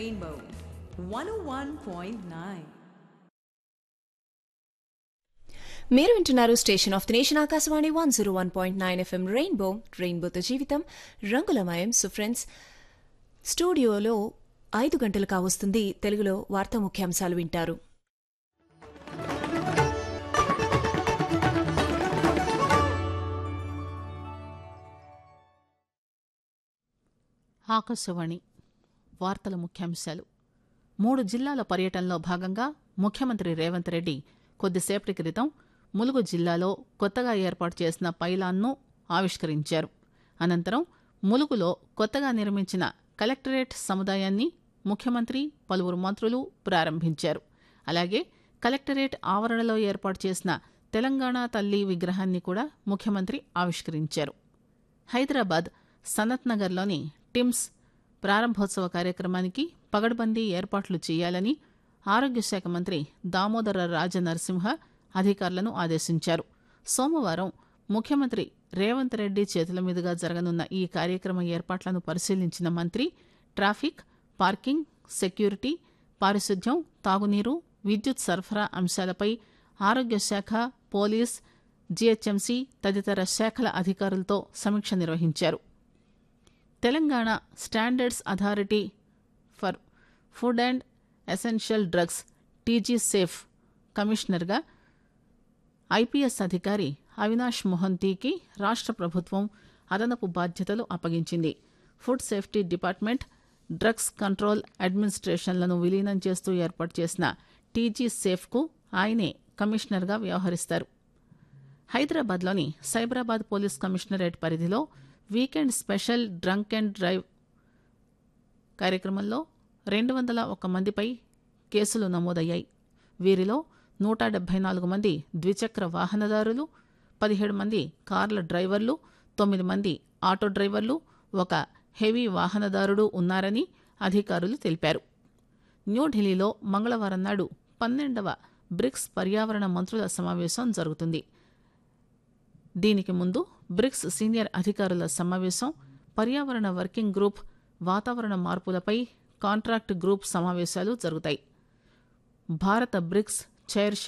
Rainbow 101.9. మీరు వింటున్నారు station of the nation Akashvani one zero one point nine FM rainbow రెయిన్బోతో జీవితం రంగులమయం సో ఫ్రెండ్స్ స్టూడియోలో ఐదు గంటలు కావస్తుంది తెలుగులో వార్తా ముఖ్యాంశాలు వింటారు ఆకాశవాణి వార్తల ముఖ్యాంశాలు మూడు జిల్లాల పర్యటనలో భాగంగా ముఖ్యమంత్రి రేవంత్ రెడ్డి కొద్దిసేపటి క్రితం ములుగు జిల్లాలో కొత్తగా ఏర్పాటు చేసిన పైలాన్ను ఆవిష్కరించారు అనంతరం ములుగులో కొత్తగా నిర్మించిన కలెక్టరేట్ సముదాయాన్ని ముఖ్యమంత్రి పలువురు మంత్రులు ప్రారంభించారు అలాగే కలెక్టరేట్ ఆవరణలో ఏర్పాటు చేసిన తెలంగాణ తల్లి విగ్రహాన్ని కూడా ముఖ్యమంత్రి ఆవిష్కరించారు హైదరాబాద్ సనత్ నగర్లోని టిమ్స్ ప్రారంభోత్సవ కార్యక్రమానికి పగడ్బందీ ఏర్పాట్లు చేయాలని ఆరోగ్య శాఖ మంత్రి దామోదర రాజనరసింహ అధికారులను ఆదేశించారు సోమవారం ముఖ్యమంత్రి రేవంత్ రెడ్డి చేతుల మీదుగా జరగనున్న ఈ కార్యక్రమ ఏర్పాట్లను పరిశీలించిన మంత్రి ట్రాఫిక్ పార్కింగ్ సెక్యూరిటీ పారిశుద్ధ్యం తాగునీరు విద్యుత్ సరఫరా అంశాలపై ఆరోగ్య శాఖ పోలీస్ జీహెచ్ఎంసీ తదితర శాఖల అధికారులతో సమీక్ష నిర్వహించారు Telangana standards authority for food and essential drugs TG safe కమిషనర్గా ఐపీఎస్ అధికారి అవినాష్ మొహంతీకి రాష్ట్ర ప్రభుత్వం అదనపు బాధ్యతలు అప్పగించింది food safety department drugs control అడ్మినిస్ట్రేషన్లను విలీనం చేస్తూ ఏర్పాటు చేసిన టీజీ సేఫ్కు ఆయనే కమిషనర్గా వ్యవహరిస్తారు హైదరాబాద్లోని సైబరాబాద్ పోలీస్ కమిషనరేట్ పరిధిలో weekend special drunk and drive కార్యక్రమంలో రెండు వందల ఒక్క మందిపై కేసులు నమోదయ్యాయి వీరిలో నూట డెబ్బై నాలుగు మంది ద్విచక్ర వాహనదారులు పదిహేడు మంది కార్ల డ్రైవర్లు తొమ్మిది మంది ఆటో డ్రైవర్లు ఒక హెవీ వాహనదారుడు ఉన్నారని అధికారులు తెలిపారు న్యూఢిల్లీలో మంగళవారం నాడు పన్నెండవ బ్రిక్స్ పర్యావరణ మంత్రుల సమావేశం జరుగుతుంది దీనికి ముందు బ్రిక్స్ సీనియర్ అధికారుల సమావేశం పర్యావరణ వర్కింగ్ గ్రూప్ వాతావరణ మార్పులపై కాంట్రాక్ట్ గ్రూప్ సమావేశాలు జరుగుతాయి భారత బ్రిక్స్ చైర్షిప్